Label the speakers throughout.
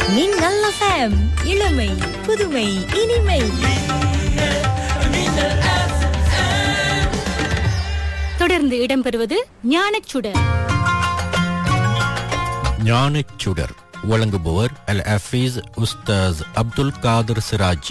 Speaker 1: மின்னல் FM இளமை புதுமை இனிமை
Speaker 2: தொடர்ந்து இடம்பெறுவது ஞானச்சுடர்
Speaker 3: ஞானச் சுடர் வழங்குபவர் அல் ஹஃபீஸ் உஸ்தாஸ் அப்துல் காதர் சிராஜி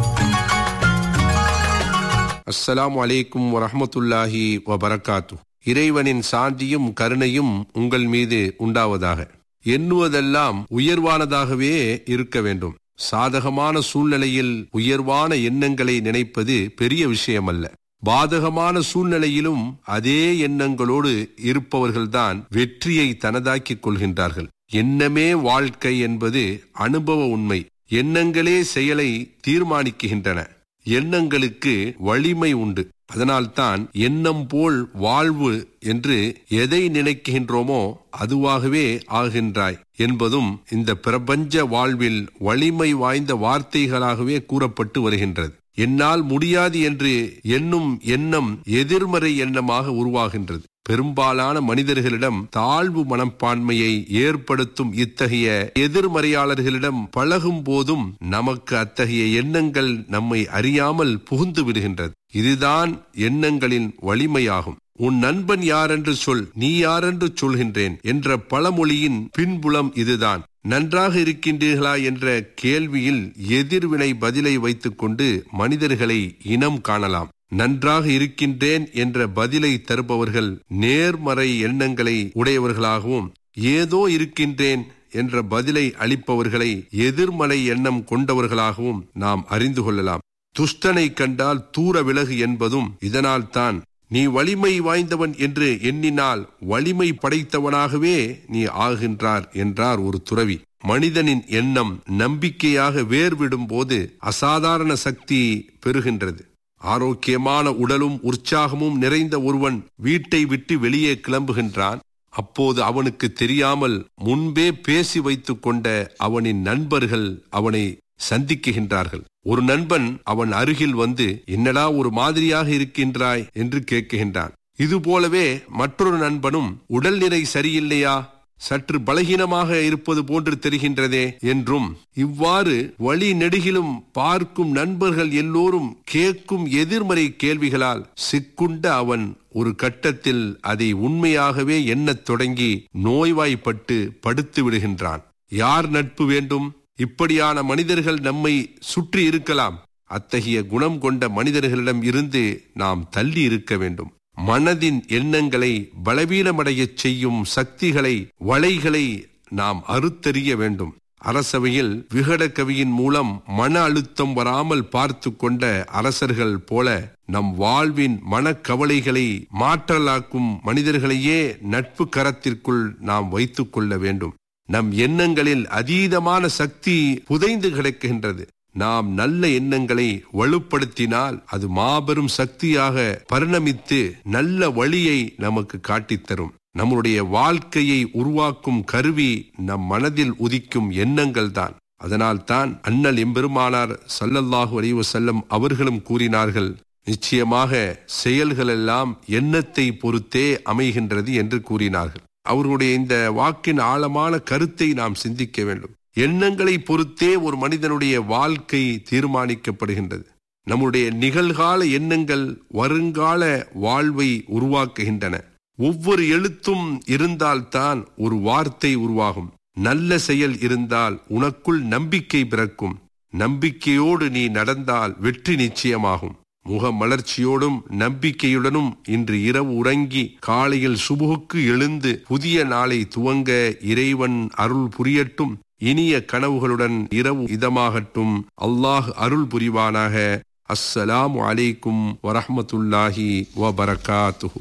Speaker 4: அஸ்ஸலாமு அலைக்கும் வரஹ்மத்துல்லாஹி வபரகாத்து இறைவனின் சாந்தியும் கருணையும் உங்கள் மீது உண்டாவதாக எண்ணுவதெல்லாம் உயர்வானதாகவே இருக்க வேண்டும் சாதகமான சூழ்நிலையில் உயர்வான எண்ணங்களை நினைப்பது பெரிய விஷயமல்ல பாதகமான சூழ்நிலையிலும் அதே எண்ணங்களோடு இருப்பவர்கள்தான் வெற்றியை தனதாக்கிக் கொள்கின்றார்கள் எண்ணமே வாழ்க்கை என்பது அனுபவ உண்மை எண்ணங்களே செயலை தீர்மானிக்குகின்றன எண்ணங்களுக்கு வலிமை உண்டு அதனால்தான் எண்ணம் போல் வாழ்வு என்று எதை நினைக்கின்றோமோ அதுவாகவே ஆகின்றாய் என்பதும் இந்த பிரபஞ்ச வாழ்வில் வலிமை வாய்ந்த வார்த்தைகளாகவே கூறப்பட்டு வருகின்றது என்னால் முடியாது என்று எண்ணும் எண்ணம் எதிர்மறை எண்ணமாக உருவாகின்றது பெரும்பாலான மனிதர்களிடம் தாழ்வு மனப்பான்மையை ஏற்படுத்தும் இத்தகைய எதிர்மறையாளர்களிடம் பழகும் போதும் நமக்கு அத்தகைய எண்ணங்கள் நம்மை அறியாமல் புகுந்து விடுகின்றது இதுதான் எண்ணங்களின் வலிமையாகும் உன் நண்பன் யாரென்று சொல் நீ யாரென்று சொல்கின்றேன் என்ற பழமொழியின் பின்புலம் இதுதான் நன்றாக இருக்கின்றீர்களா என்ற கேள்வியில் எதிர்வினை பதிலை வைத்துக்கொண்டு மனிதர்களை இனம் காணலாம் நன்றாக இருக்கின்றேன் என்ற பதிலை தருபவர்கள் நேர்மறை எண்ணங்களை உடையவர்களாகவும் ஏதோ இருக்கின்றேன் என்ற பதிலை அளிப்பவர்களை எதிர்மறை எண்ணம் கொண்டவர்களாகவும் நாம் அறிந்து கொள்ளலாம் துஷ்டனை கண்டால் தூர விலகு என்பதும் இதனால் தான் நீ வலிமை வாய்ந்தவன் என்று எண்ணினால் வலிமை படைத்தவனாகவே நீ ஆகின்றார் என்றார் ஒரு துறவி மனிதனின் எண்ணம் நம்பிக்கையாக வேர்விடும் போது அசாதாரண சக்தி பெறுகின்றது ஆரோக்கியமான உடலும் உற்சாகமும் நிறைந்த ஒருவன் வீட்டை விட்டு வெளியே கிளம்புகின்றான் அப்போது அவனுக்கு தெரியாமல் முன்பே பேசி வைத்துக் கொண்ட அவனின் நண்பர்கள் அவனை சந்திக்குகின்றார்கள் ஒரு நண்பன் அவன் அருகில் வந்து என்னடா ஒரு மாதிரியாக இருக்கின்றாய் என்று கேட்குகின்றான் இது போலவே மற்றொரு நண்பனும் உடல்நிலை சரியில்லையா சற்று பலகீனமாக இருப்பது போன்று தெரிகின்றதே என்றும் இவ்வாறு வழி நெடுகிலும் பார்க்கும் நண்பர்கள் எல்லோரும் கேட்கும் எதிர்மறை கேள்விகளால் சிக்குண்ட அவன் ஒரு கட்டத்தில் அதை உண்மையாகவே எண்ணத் தொடங்கி நோய்வாய்ப்பட்டு படுத்து விடுகின்றான் யார் நட்பு வேண்டும் இப்படியான மனிதர்கள் நம்மை சுற்றி இருக்கலாம் அத்தகைய குணம் கொண்ட மனிதர்களிடம் இருந்து நாம் தள்ளி இருக்க வேண்டும் மனதின் எண்ணங்களை பலவீனமடையச் செய்யும் சக்திகளை வலைகளை நாம் அறுத்தறிய வேண்டும் அரசவையில் விகட கவியின் மூலம் மன அழுத்தம் வராமல் பார்த்து கொண்ட அரசர்கள் போல நம் வாழ்வின் மனக்கவலைகளை மாற்றலாக்கும் மனிதர்களையே நட்பு கரத்திற்குள் நாம் வைத்துக் கொள்ள வேண்டும் நம் எண்ணங்களில் அதீதமான சக்தி புதைந்து கிடக்கின்றது நாம் நல்ல எண்ணங்களை வலுப்படுத்தினால் அது மாபெரும் சக்தியாக பரிணமித்து நல்ல வழியை நமக்கு காட்டித்தரும் நம்முடைய வாழ்க்கையை உருவாக்கும் கருவி நம் மனதில் உதிக்கும் எண்ணங்கள் தான் அதனால் தான் அண்ணல் எம்பெருமானார் சல்லல்லாஹு அலைவ செல்லம் அவர்களும் கூறினார்கள் நிச்சயமாக செயல்கள் எல்லாம் எண்ணத்தை பொறுத்தே அமைகின்றது என்று கூறினார்கள் அவர்களுடைய இந்த வாக்கின் ஆழமான கருத்தை நாம் சிந்திக்க வேண்டும் எண்ணங்களை பொறுத்தே ஒரு மனிதனுடைய வாழ்க்கை தீர்மானிக்கப்படுகின்றது நம்முடைய நிகழ்கால எண்ணங்கள் வருங்கால வாழ்வை உருவாக்குகின்றன ஒவ்வொரு எழுத்தும் இருந்தால்தான் ஒரு வார்த்தை உருவாகும் நல்ல செயல் இருந்தால் உனக்குள் நம்பிக்கை பிறக்கும் நம்பிக்கையோடு நீ நடந்தால் வெற்றி நிச்சயமாகும் முக மலர்ச்சியோடும் நம்பிக்கையுடனும் இன்று இரவு உறங்கி காலையில் சுபுகுக்கு எழுந்து புதிய நாளை துவங்க இறைவன் அருள் புரியட்டும் இனிய கனவுகளுடன் இரவு இதமாகட்டும் அல்லாஹ் அருள் புரிவானாக அஸ்ஸலாமு அலைக்கும் வரஹமத்துல்லாஹி வபரகாத்துஹு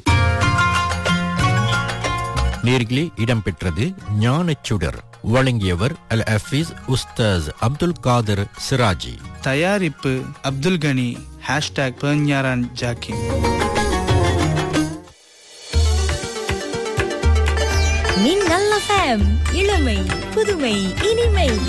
Speaker 3: நேர்களே இடம்பெற்றது ஞானச் சுடர் வழங்கியவர் அல் ஹஃபீஸ் உஸ்தாஸ் அப்துல் காதர் சிராஜி
Speaker 5: தயாரிப்பு அப்துல் கனி ஹேஷ்டாக் பெர்ஞாரான் ஜாக்கிம்
Speaker 1: மின்னல் FM இளமை புதுமை இனிமை